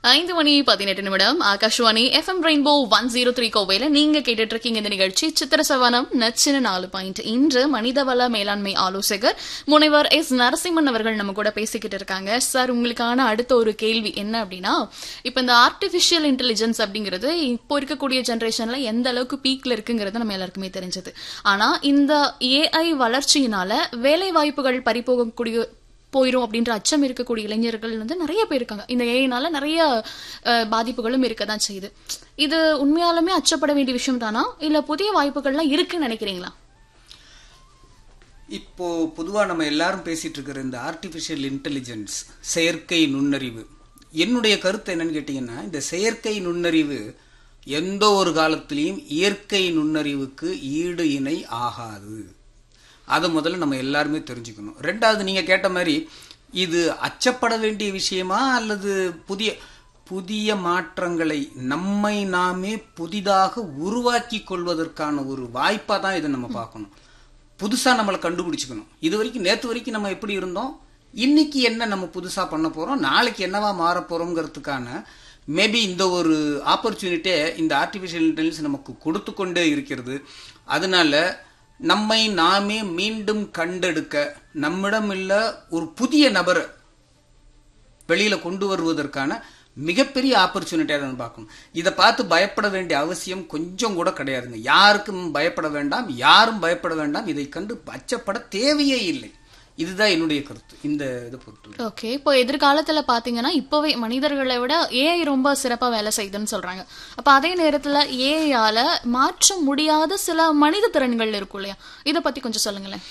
ஐந்து மணி பதினெட்டு நிமிடம் Akashvani F M rainbow one zero three கோவையில நீங்க கேட்டுட்டு இருக்கீங்க இந்த நிகழ்ச்சி சித்திர சவனம் நச்சின நாலு பாயிண்ட் இன்று மனிதவள மேலாண்மை ஆலோசகர் முனைவர் எஸ் நரசிம்மன் அவர்கள் நம்ம கூட பேசிக்கிட்டு இருக்காங்க சார் உங்களுக்கான அடுத்த ஒரு கேள்வி என்ன அப்படின்னா இப்ப இந்த ஆர்டிபிஷியல் இன்டெலிஜென்ஸ் அப்படிங்கிறது இப்போ இருக்கக்கூடிய ஜென்ரேஷன்ல எந்த அளவுக்கு பீக்ல இருக்குங்கிறது நம்ம எல்லாருக்குமே தெரிஞ்சது ஆனா இந்த ஏஐ வளர்ச்சியினால வேலை வாய்ப்புகள் பறிபோகக்கூடிய போயிரும் அப்படின்ற அச்சம் இருக்கக்கூடிய இளைஞர்கள் வந்து நிறைய பேர் இருக்காங்க இந்த ஏஐனால நிறைய அஹ், பாதிப்புகளும் இருக்க தான் செய்யுது இது உண்மையாலுமே அச்சப்பட வேண்டிய விஷயம் தானா இல்ல புதிய வாய்ப்புகள்லாம் இருக்குன்னு நினைக்கிறீங்களா இப்போ பொதுவா நம்ம எல்லாரும் பேசிட்டு இருக்கிற இந்த ஆர்டிபிஷியல் இன்டெலிஜென்ஸ் செயற்கை நுண்ணறிவு என்னுடைய கருத்து என்னன்னு கேட்டீங்கன்னா இந்த செயற்கை நுண்ணறிவு எந்த ஒரு காலத்திலையும் இயற்கை நுண்ணறிவுக்கு ஈடு இணை ஆகாது அதை முதல்ல நம்ம எல்லாருமே தெரிஞ்சுக்கணும் ரெண்டாவது நீங்க கேட்ட மாதிரி இது அச்சப்பட வேண்டிய விஷயமா அல்லது புதிய புதிய மாற்றங்களை நம்மை நாமே புதிதாக உருவாக்கி கொள்வதற்கான ஒரு வாய்ப்பா தான் இதை நம்ம பார்க்கணும் புதுசா நம்மளை கண்டுபிடிச்சுக்கணும் இது வரைக்கும் நேத்து வரைக்கும் நம்ம எப்படி இருந்தோம் இன்னைக்கு என்ன நம்ம புதுசா பண்ண போறோம் நாளைக்கு என்னவா மாற போறோங்கிறதுக்கான மேபி இந்த ஒரு ஆப்பர்ச்சுனிட்டியை இந்த ஆர்டிபிஷியல் இன்டெலிஜென்ஸ் நமக்கு கொடுத்து கொண்டே இருக்கிறது அதனால நம்மை நாமே மீண்டும் கண்டெடுக்க நம்மிடம் இல்ல ஒரு புதிய நபரை வெளியில கொண்டு வருவதற்கான மிகப்பெரிய ஆப்பர்ச்சுனிட்டியாக தான் பார்க்கணும் இதை பார்த்து பயப்பட வேண்டிய அவசியம் கொஞ்சம் கூட கிடையாதுங்க யாருக்கும் பயப்பட வேண்டாம் யாரும் பயப்பட வேண்டாம் இதை கண்டு அச்சப்பட தேவையே இல்லை இதுதான் என்னுடைய கருத்து இந்த இதை பொறுத்து ஓகே இப்போ எதிர்காலத்துல பாத்தீங்கன்னா இப்பவே மனிதர்களை விட ஏஐ ரொம்ப சிறப்பா வேலை செய்யுதுன்னு சொல்றாங்க அப்ப அதே நேரத்துல ஏஐயால மாற்ற முடியாத சில மனித திறன்கள் இருக்கும் இல்லையா இத பத்தி கொஞ்சம் சொல்லுங்களேன்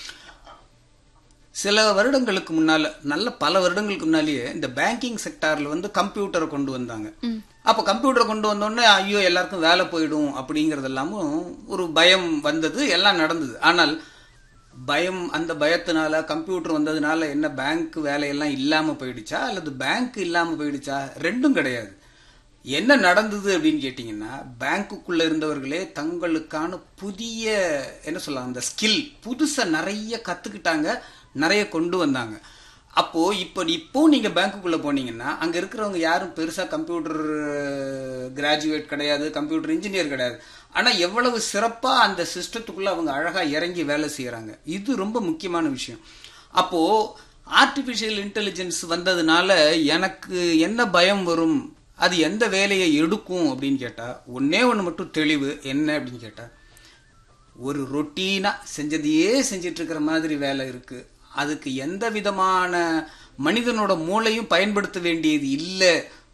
சில வருடங்களுக்கு முன்னால நல்ல பல வருடங்களுக்கு முன்னாலேயே இந்த பேங்கிங் செக்டார்ல வந்து கம்ப்யூட்டரை கொண்டு வந்தாங்க அப்ப கம்ப்யூட்டரை கொண்டு வந்தோடனே ஐயோ எல்லாருக்கும் வேலை போயிடும் அப்படிங்கறது எல்லாமும் ஒரு பயம் வந்தது எல்லாம் நடந்தது ஆனால் பயம் அந்த பயத்தினால கம்ப்யூட்டர் வந்ததுனால என்ன பேங்க் வேலையெல்லாம் இல்லாம போயிடுச்சா அல்லது பேங்க் இல்லாம போயிடுச்சா ரெண்டும் கிடையாது என்ன நடந்தது அப்படின்னு கேட்டீங்கன்னா பேங்க்குக்குள்ள இருந்தவர்களே தங்களுக்கான புதிய என்ன சொல்லலாம் அந்த ஸ்கில் புதுசா நிறைய கத்துக்கிட்டாங்க நிறைய கொண்டு வந்தாங்க அப்போ இப்போ இப்போ நீங்க பேங்க்குக்குள்ள போனீங்கன்னா அங்க இருக்கிறவங்க யாரும் பெருசா கம்ப்யூட்டர் கிராஜுவேட் கிடையாது கம்ப்யூட்டர் இன்ஜினியர் கிடையாது ஆனா எவ்வளவு சிறப்பா அந்த சிஸ்டத்துக்குள்ள அவங்க அழகா இறங்கி வேலை செய்யறாங்க இது ரொம்ப முக்கியமான விஷயம் அப்போ ஆர்டிபிஷியல் இன்டெலிஜென்ஸ் வந்ததுனால எனக்கு என்ன பயம் வரும் அது எந்த வேலையை எடுக்கும் அப்படின்னு கேட்டா ஒன்னே ஒன்று மட்டும் தெளிவு என்ன அப்படின்னு கேட்டா ஒரு ரொட்டீனா செஞ்சதையே செஞ்சிட்டு இருக்கிற மாதிரி வேலை இருக்கு அதுக்கு எந்த விதமான மனிதனோட மூளையும் பயன்படுத்த வேண்டியது இல்லை